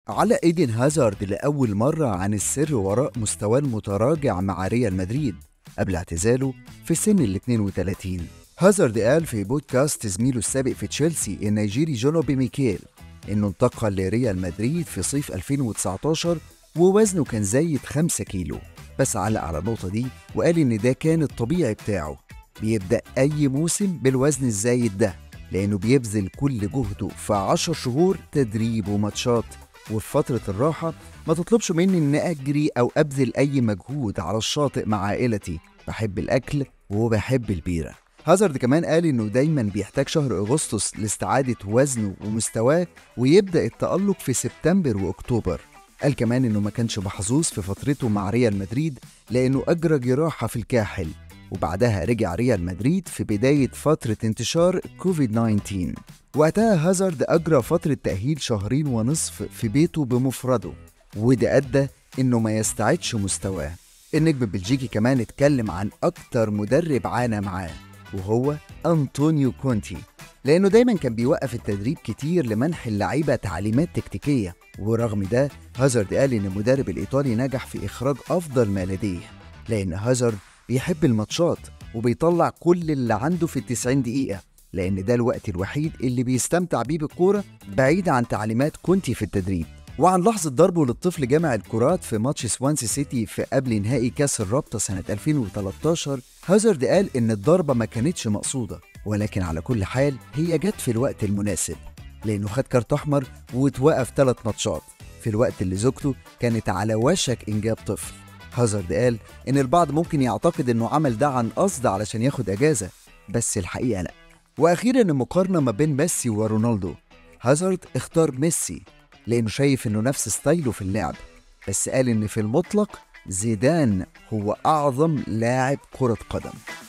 على ايدن هازارد لأول مرة عن السر وراء مستواه المتراجع مع ريال مدريد قبل اعتزاله في سن ال 32 هازارد قال في بودكاست زميله السابق في تشيلسي النيجيري جونوبي ميكيل انه انتقل لريال مدريد في صيف 2019 ووزنه كان زايد 5 كيلو بس علق على النقطة دي وقال إن ده كان الطبيعي بتاعه بيبدأ أي موسم بالوزن الزايد ده لأنه بيبذل كل جهده في 10 شهور تدريب وماتشات وفي فترة الراحة ما تطلبش مني إن أجري أو أبذل أي مجهود على الشاطئ مع عائلتي بحب الأكل وبحب البيرة هازارد كمان قال إنه دايما بيحتاج شهر أغسطس لاستعادة وزنه ومستواه ويبدأ التألق في سبتمبر وأكتوبر قال كمان إنه ما كانش محظوظ في فترته مع ريال مدريد لأنه أجرى جراحة في الكاحل وبعدها رجع ريال مدريد في بداية فترة انتشار كوفيد 19 وقتها هازارد أجرى فترة تأهيل شهرين ونصف في بيته بمفرده وده أدى إنه ما يستعدش مستواه النجم البلجيكي كمان اتكلم عن أكتر مدرب عانى معاه وهو أنطونيو كونتي لأنه دايما كان بيوقف التدريب كتير لمنح اللعيبة تعليمات تكتيكية ورغم ده هازارد قال إن المدرب الإيطالي نجح في إخراج أفضل ما لديه لأن هازارد بيحب الماتشات وبيطلع كل اللي عنده في التسعين دقيقة لأن ده الوقت الوحيد اللي بيستمتع بيه بالكورة بعيد عن تعليمات كونتي في التدريب وعن لحظة ضربه للطفل جامع الكرات في ماتش سوانسي سيتي في قبل نهائي كأس الرابطة سنة 2013 هازارد قال إن الضربة ما كانتش مقصودة ولكن على كل حال هي جت في الوقت المناسب لأنه خد كارت أحمر واتوقف ثلاث ماتشات في الوقت اللي زوجته كانت على وشك إنجاب طفل هازارد قال إن البعض ممكن يعتقد إنه عمل ده عن قصد علشان ياخد أجازة بس الحقيقة لأ وأخيرا المقارنة ما بين ميسي ورونالدو هازارد اختار ميسي لأنه شايف إنه نفس ستايله في اللعب بس قال إن في المطلق زيدان هو أعظم لاعب كرة قدم